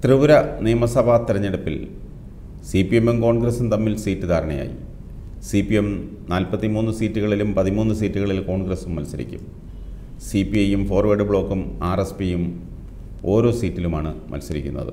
ത്രിപുര നിയമസഭാ തെരഞ്ഞെടുപ്പിൽ C P എമ്മും കോൺഗ്രസും തമ്മിൽ സീറ്റ് ധാരണയായി സി പി എം നാൽപ്പത്തിമൂന്ന് സീറ്റുകളിലും പതിമൂന്ന് സീറ്റുകളിൽ കോൺഗ്രസും മത്സരിക്കും സി പി ഐയും ഫോർവേഡ് ബ്ലോക്കും ആർ എസ് പിയും ഓരോ സീറ്റിലുമാണ് മത്സരിക്കുന്നത്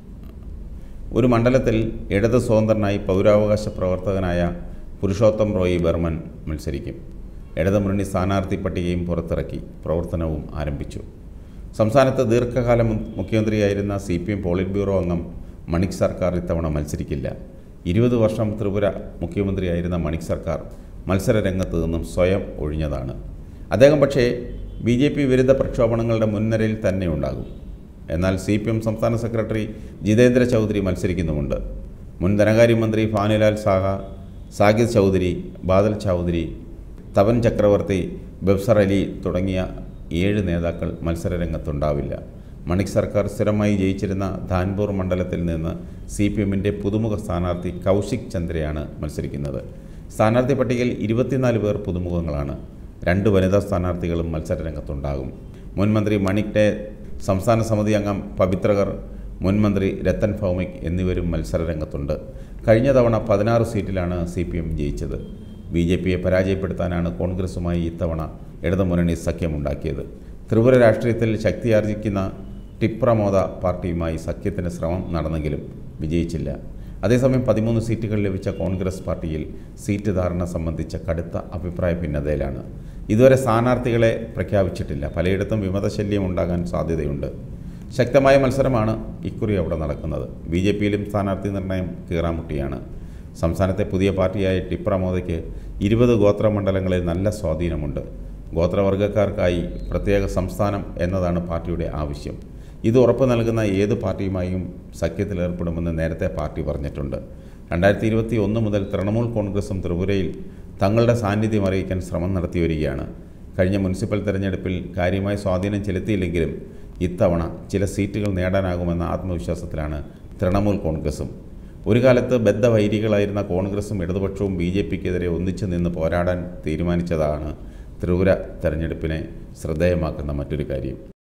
ഒരു മണ്ഡലത്തിൽ ഇടത് സ്വതന്ത്രനായി പൗരാവകാശ പ്രവർത്തകനായ പുരുഷോത്തം റോയി ബർമൻ മത്സരിക്കും ഇടത് മുന്നണി സ്ഥാനാർത്ഥി പട്ടികയും പുറത്തിറക്കി പ്രവർത്തനവും ആരംഭിച്ചു സംസ്ഥാനത്ത് ദീർഘകാലം മു- മുഖ്യമന്ത്രിയായിരുന്ന C P M politburo അംഗം മണിക് സർക്കാർ ഇത്തവണ മത്സരിക്കില്ല ഇരുപത് വർഷം ത്രിപുര മുഖ്യമന്ത്രിയായിരുന്ന മണിക് സർക്കാർ മത്സര രംഗത്ത് നിന്നും സ്വയം ഒഴിഞ്ഞതാണ് അദ്ദേഹം പക്ഷേ ബി ജെ പി വിരുദ്ധ പ്രക്ഷോഭണങ്ങളുടെ മുൻനിരയിൽ തന്നെ ഉണ്ടാകും എന്നാൽ സി പി എം സംസ്ഥാന സെക്രട്ടറി ജിതേന്ദ്ര ചൗധരി മത്സരിക്കുന്നുമുണ്ട് മുൻ ധനകാര്യമന്ത്രി ഭാനുലാൽ സാഹ സാകിദ് ചൗധരി ബാദൽ ചൗധരി തപൻ ചക്രവർത്തി ബെബ്സർ അലി തുടങ്ങിയ ഏഴ് നേതാക്കൾ മത്സരരംഗത്തുണ്ടാവില്ല മണിക് സർക്കാർ സ്ഥിരമായി ജയിച്ചിരുന്ന ധാൻപൂർ മണ്ഡലത്തിൽ നിന്ന് സി പി എമ്മിൻ്റെ പുതുമുഖ സ്ഥാനാർത്ഥി കൗശിക് ചന്ദ്രയാണ് മത്സരിക്കുന്നത് സ്ഥാനാർത്ഥി പട്ടികയിൽ ഇരുപത്തിനാല് പേർ പുതുമുഖങ്ങളാണ് രണ്ട് വനിതാ സ്ഥാനാർത്ഥികളും മത്സരരംഗത്തുണ്ടാകും മുൻ മന്ത്രി മണിക് ഡേ സംസ്ഥാന സമിതി അംഗം പവിത്രകർ മുൻ മന്ത്രി രത്തൻ ഭൗമിക് എന്നിവരും മത്സരരംഗത്തുണ്ട് കഴിഞ്ഞ തവണ പതിനാറ് സീറ്റിലാണ് സി പി എം ജയിച്ചത് ബി ജെ പിയെ പരാജയപ്പെടുത്താനാണ് കോൺഗ്രസുമായി ഇത്തവണ ഇടതുമുന്നണി സഖ്യമുണ്ടാക്കിയത് ത്രിപുര രാഷ്ട്രീയത്തിൽ ശക്തിയാർജിക്കുന്ന ടിപ്രമോദ പാർട്ടിയുമായി സഖ്യത്തിന് ശ്രമം നടന്നെങ്കിലും വിജയിച്ചില്ല അതേസമയം പതിമൂന്ന് സീറ്റുകൾ ലഭിച്ച കോൺഗ്രസ് പാർട്ടിയിൽ സീറ്റ് ധാരണ സംബന്ധിച്ച കടുത്ത അഭിപ്രായ ഭിന്നതയിലാണ് ഇതുവരെ സ്ഥാനാർത്ഥികളെ പ്രഖ്യാപിച്ചിട്ടില്ല പലയിടത്തും വിമതശല്യം ഉണ്ടാകാൻ സാധ്യതയുണ്ട് ശക്തമായ മത്സരമാണ് ഇക്കുറി അവിടെ നടക്കുന്നത് ബി ജെ പിയിലും സ്ഥാനാർത്ഥി നിർണയം കീറാമുട്ടിയാണ് സംസ്ഥാനത്തെ പുതിയ പാർട്ടിയായ ടിപ്രമോദയ്ക്ക് ഇരുപത് ഗോത്രമണ്ഡലങ്ങളിൽ നല്ല സ്വാധീനമുണ്ട് ഗോത്രവർഗ്ഗക്കാർക്കായി പ്രത്യേക സംസ്ഥാനം എന്നതാണ് പാർട്ടിയുടെ ആവശ്യം ഇത് ഉറപ്പു നൽകുന്ന ഏത് പാർട്ടിയുമായും സഖ്യത്തിലേർപ്പെടുമെന്ന് നേരത്തെ പാർട്ടി പറഞ്ഞിട്ടുണ്ട് രണ്ടായിരത്തി ഇരുപത്തി ഒന്ന് മുതൽ തൃണമൂൽ കോൺഗ്രസും ത്രിപുരയിൽ തങ്ങളുടെ സാന്നിധ്യം അറിയിക്കാൻ ശ്രമം നടത്തി വരികയാണ് കഴിഞ്ഞ മുനിസിപ്പൽ തെരഞ്ഞെടുപ്പിൽ കാര്യമായ സ്വാധീനം ചെലുത്തിയില്ലെങ്കിലും ഇത്തവണ ചില സീറ്റുകൾ നേടാനാകുമെന്ന ആത്മവിശ്വാസത്തിലാണ് തൃണമൂൽ കോൺഗ്രസും ഒരു കാലത്ത് ബദ്ധവൈരികളായിരുന്ന കോൺഗ്രസും ഇടതുപക്ഷവും ബി ജെ പിക്കെതിരെ ഒന്നിച്ചു നിന്ന് പോരാടാൻ തീരുമാനിച്ചതാണ് ത്രിപുര തെരഞ്ഞെടുപ്പിനെ ശ്രദ്ധേയമാക്കുന്ന മറ്റൊരു കാര്യം